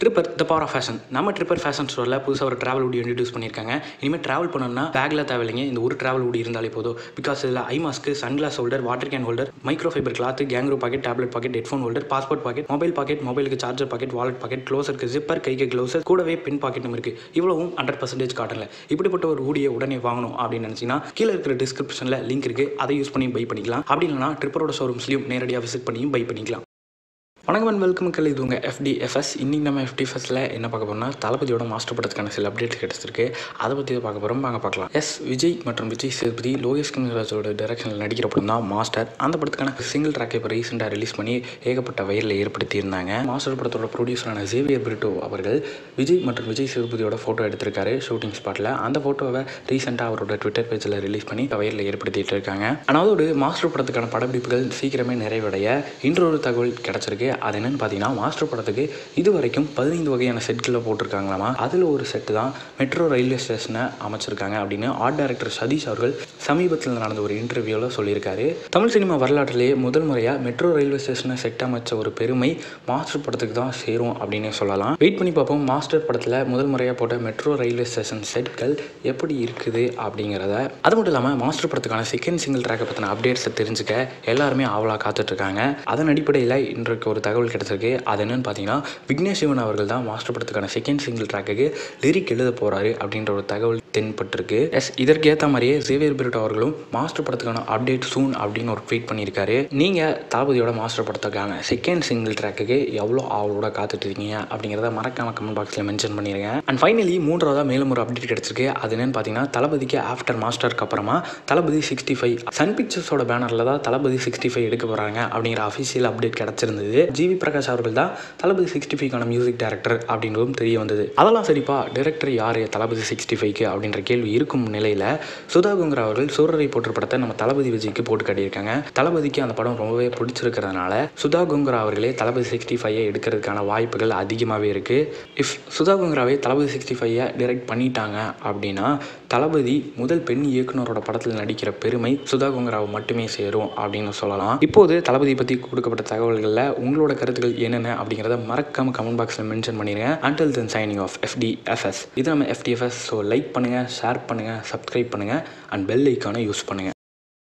tripper the power of fashion நம்ம Tripper fashion ஸ்டோரில் புதுசாக ஒரு ட்ராவல் உடி இன்ட்ரடியூஸ் பண்ணியிருக்காங்க இனிமேல் ட்ராவல் பண்ணணும்னா பேக்கில் தேவையில்லைங்க இந்த ஒரு ட்ராவல் உடி இருந்தாலே போதும் பிகாஸ் இதில் eye mask sunglass holder water can holder microfibre cloth kangaroo pocket tablet pocket headphone holder passport pocket mobile pocket மொபைலுக்கு சார்ஜர் பாக்கெட் வாலெட் பாக்கெட் க்ளோசருக்கு ஜிப்பர் கைக்கு க்ளோசர் கூடவே பின் பாக்கெட்டும் இருக்குது இவ்வளவும் ஹண்ட்ரட் பர்சன்டேஜ் காட்டல இப்படிப்பட்ட ஒரு ஊடியை உடனே வாங்கணும் அப்படின்னு நினச்சிங்கன்னா கீழே இருக்கிற டிஸ்கிரிப்ஷனில் லிங்க் இருக்குது அதை யூஸ் பண்ணி பை பண்ணிக்கலாம் அப்படி இல்லைனா ட்ரிப்பரோட ஷோரூம்ஸ்லையும் நேரடியாக விசிட் பண்ணியும் பை பண்ணிக்கலாம் வணக்கம் அண்ட் வெல்கம் மக்கள் இது உங்கள் எஃப்டிஎஃப்எஸ் இன்றைக்கி நம்ம எஃப்டிஎஃப்எஸில் என்ன பார்க்க போறோம்னா தளபதியோட மாஸ்டர் படத்துக்கான சில அப்டேட் கிடச்சிருக்கு அதை பற்றி தான் பார்க்க போகிறோம் வாங்க பார்க்கலாம் எஸ் விஜய் மற்றும் விஜய் சேதுபதி லோகேஷ் கனகராஜோட டைரக்ஷனில் நடிக்கிற படம் தான் மாஸ்டர் அந்த படத்துக்கான சிங்கிள் ட்ராக்கை இப்போ ரீசெண்டாக ரிலீஸ் பண்ணி ஏகப்பட்ட வயரில் ஏற்படுத்தியிருந்தாங்க மாஸ்டர் படத்தோட ப்ரொடியூசரான ஜேவியர் பிரிட்டோ அவர்கள் விஜய் மற்றும் விஜய் சேதுபதியோட ஃபோட்டோ எடுத்திருக்காரு ஷூட்டிங் ஸ்பாட்டில் அந்த ஃபோட்டோவை ரீசெண்டாக அவரோட ட்விட்டர் பேஜில் ரிலீஸ் பண்ணி வயரில் ஏற்படுத்திட்டு இருக்காங்க அதாவது மாஸ்டர் படத்துக்கான படப்பிடிப்புகள் சீக்கிரமே நிறைவடைய இன்றொரு தகவல் கிடச்சிருக்கு அது என்னன்னு பார்த்தீங்கன்னா மாஸ்டர் படத்துக்கு இது வரைக்கும் பதினைந்து வகையான செட்களில் போட்டிருக்காங்களாமா அதில் ஒரு செட்டு தான் மெட்ரோ ரயில்வே ஸ்டேஷனை அமைச்சிருக்காங்க அப்படின்னு ஆர்ட் டைரக்டர் சதீஷ் அவர்கள் சமீபத்தில் நடந்த ஒரு இன்டர்வியூவில் சொல்லியிருக்காரு தமிழ் சினிமா வரலாற்றிலேயே முதல் முறையாக மெட்ரோ ரயில்வே ஸ்டேஷனை செட் அமைச்ச ஒரு பெருமை மாஸ்டர் படத்துக்கு தான் சேரும் அப்படின்னு சொல்லலாம் வெயிட் பண்ணி பார்ப்போம் மாஸ்டர் படத்தில் முதல் முறையாக போட்ட மெட்ரோ ரயில்வே ஸ்டேஷன் செட்கள் எப்படி இருக்குது அப்படிங்கிறத அது மட்டும் இல்லாமல் மாஸ்டர் படத்துக்கான செகண்ட் சிங்கிள் ட்ராக்கை பற்றின அப்டேட்ஸை தெரிஞ்சுக்க எல்லாருமே ஆவலாக காத்துட்ருக்காங்க அதன் அடிப்படையில் இன்றைக்கு ஒரு தகவல் கிடச்சிருக்கு அது என்னன்னு பார்த்தீங்கன்னா விக்னேஷ் சிவன் அவர்கள் தான் மாஸ்டர் படத்துக்கான செகண்ட் சிங்கிள் ட்ராக்குக்கு லிரிக் எழுத போகிறாரு அப்படின்ற ஒரு தகவல் தென்பட்டிருக்கு எஸ் இதற்கேற்ற மாதிரியே சேவியர் பிரிட் அவர்களும் மாஸ்டர் படத்துக்கான அப்டேட் சூன் அப்படின்னு ஒரு ட்வீட் பண்ணியிருக்காரு நீங்கள் தளபதியோட மாஸ்டர் படத்துக்கான செகண்ட் சிங்கிள் ட்ராக்குக்கு எவ்வளோ ஆவலோட காத்துட்டு இருக்கீங்க அப்படிங்கிறத மறக்காம கமெண்ட் பாக்ஸில் மென்ஷன் பண்ணிடுங்க அண்ட் ஃபைனலி மூன்றாவதாக மேலும் ஒரு அப்டேட் கிடச்சிருக்கு அது என்னன்னு பார்த்தீங்கன்னா தளபதிக்கு ஆஃப்டர் மாஸ்டருக்கு அப்புறமா தளபதி சிக்ஸ்டி ஃபைவ் சன் பிக்சர்ஸோட பேனரில் தான் தளபதி சிக்ஸ்டி ஃபைவ் எடுக்க போகிறாங்க அப்படிங்கிற அஃபிஷியல் அப்டேட் கிடச்சிருந்தது ஜிவி பிரகாஷ் அவர்கள் தான் தளபதி சிக்ஸ்டி ஃபைவ்க்கான மியூசிக் டைரக்டர் அப்படின்றதும் தெரிய வந்தது அதெல்லாம் சரிப்பா டைரக்டர் யார் தளபதி சிக்ஸ்டி ஃபைவ்க்கு அப்படின்ற கேள்வி இருக்கும் நிலையில் சுதா குங்கர் அவர்கள் சூரரை போற்று படத்தை நம்ம தளபதி விஜய்க்கு போட்டு காட்டியிருக்காங்க தளபதிக்கு அந்த படம் ரொம்பவே பிடிச்சிருக்கிறதுனால சுதா குங்கரா அவர்களே தளபதி சிக்ஸ்டி ஃபைவை எடுக்கிறதுக்கான வாய்ப்புகள் அதிகமாகவே இருக்குது இஃப் சுதா குங்கராவே தளபதி சிக்ஸ்டி ஃபைவை டைரக்ட் பண்ணிட்டாங்க அப்படின்னா தளபதி முதல் பெண் இயக்குனரோட படத்தில் நடிக்கிற பெருமை சுதா குங்கராவை மட்டுமே சேரும் அப்படின்னு சொல்லலாம் இப்போது தளபதி பற்றி கொடுக்கப்பட்ட தகவல்களில் உங்களோட கருத்துக்கள் என்னென்ன அப்படிங்கிறத மறக்காம கமெண்ட் பாக்ஸில் மென்ஷன் பண்ணிடுங்க until then signing off F D F S இது நம்ம எஃப்டிஎஃப்எஸ் ஸோ லைக் பண்ணுங்கள் ஷேர் பண்ணுங்கள் சப்ஸ்கிரைப் பண்ணுங்கள் அண்ட் பெல் ஐக்கானை யூஸ் பண்ணுங்கள்